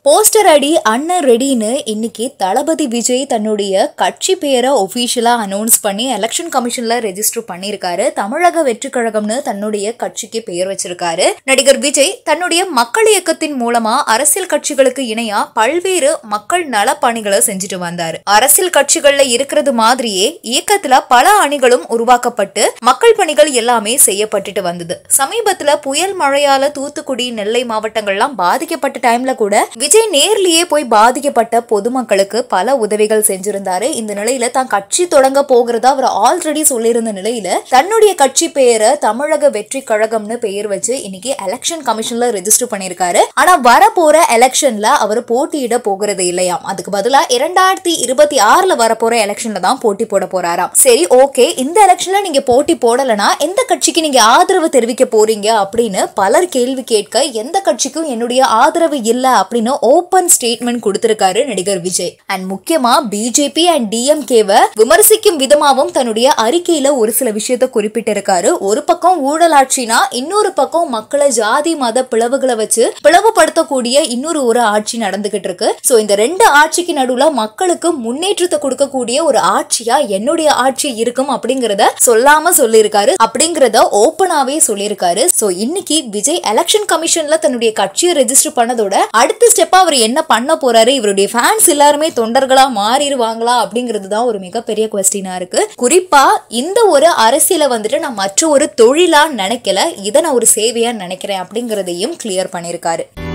poster அடி அண்ணன் ரெடின்னு இன்னைக்கு தளபதி விஜய் தன்னுடைய கட்சி பேரை ஒஃபிஷியலா அனௌன்ஸ் பண்ணி எலெக்ஷன் கமிஷன்ல ரெஜிஸ்டர் பண்ணியிருக்காரு தமிழக வெற்றி கழகம்னு தன்னுடைய கட்சிக்கு பெயர் வச்சிருக்காரு நடிகர் விஜய் தன்னுடைய மக்கள் இயக்கத்தின் மூலமா அரசியல் கட்சிகளுக்கு இணையா பல்வேறு மக்கள் நல பணிகளை செஞ்சுட்டு வந்தாரு அரசியல் கட்சிகள்ல இருக்கிறது மாதிரியே இயக்கத்துல பல அணிகளும் உருவாக்கப்பட்டு மக்கள் பணிகள் எல்லாமே செய்யப்பட்டுட்டு வந்தது சமீபத்துல புயல் மழையால தூத்துக்குடி நெல்லை மாவட்டங்கள்லாம் பாதிக்கப்பட்ட டைம்ல கூட விஜய் நேர்லயே போய் பாதிக்கப்பட்ட பொதுமக்களுக்கு பல உதவிகள் செஞ்சிருந்தாரு இந்த நிலையில தான் கட்சி தொடங்க போகிறதா அவர் ஆல்ரெடி சொல்லியிருந்த நிலையில தன்னுடைய கட்சி பெயரை தமிழக வெற்றி கழகம்னு பெயர் வச்சு இன்னைக்கு எலெக்ஷன் கமிஷன்ல ரெஜிஸ்டர் பண்ணிருக்காரு ஆனா வரப்போற எலெக்ஷன்ல அவர் போட்டியிட போகிறது இல்லையாம் அதுக்கு பதிலா இரண்டாயிரத்தி இருபத்தி ஆறுல வரப்போற எலெக்ஷன்ல தான் போட்டி போட போறாராம் சரி ஓகே இந்த எலெக்ஷன்ல நீங்க போட்டி போடலனா எந்த கட்சிக்கு நீங்க ஆதரவு தெரிவிக்க போறீங்க அப்படின்னு பலர் கேள்வி கேட்க எந்த கட்சிக்கும் என்னுடைய ஆதரவு இல்ல அப்படின்னு ஓபன் ஸ்டேட்மெண்ட் கொடுத்திருக்காரு நடிகர் விஜய் அண்ட் முக்கியமா பிஜேபி அண்ட் டிஎம்கேவை விமர்சிக்கும் விதமாவும் தன்னுடைய அறிக்கையில ஒரு சில விஷயத்த குறிப்பிட்டிருக்காரு ஒரு பக்கம் ஊழலாட்சினா இன்னொரு பக்கம் மக்களை ஜாதி மத பிளவுகளை வச்சு பிளவுபடுத்தக்கூடிய இன்னொரு ஒரு ஆட்சி நடந்துகிட்டு இருக்கு சோ இந்த ரெண்டு ஆட்சிக்கு நடுவுல மக்களுக்கு முன்னேற்றத்தை கொடுக்கக்கூடிய ஒரு ஆட்சியா என்னுடைய ஆட்சி இருக்கும் அப்படிங்கறத சொல்லாம சொல்லியிருக்காரு அப்படிங்கறத ஓப்பனாவே சொல்லியிருக்காரு சோ இன்னைக்கு விஜய் எலெக்ஷன் கமிஷன்ல தன்னுடைய கட்சியை ரெஜிஸ்டர் பண்ணதோட அடுத்த ஸ்டெப்பா அவர் என்ன பண்ண போறாரு இவருடைய ஃபேன்ஸ் எல்லாருமே தொண்டர்களா மாறிடுவாங்களா அப்படிங்கிறது தான் ஒரு மிகப்பெரிய கொஸ்டினா இருக்கு குறிப்பா இந்த ஒரு அரசியலை வந்துட்டு நான் மற்ற ஒரு தொழிலா நினைக்கல இதை நான் ஒரு சேவையா நினைக்கிறேன் அப்படிங்கறதையும் கிளியர் பண்ணியிருக்காரு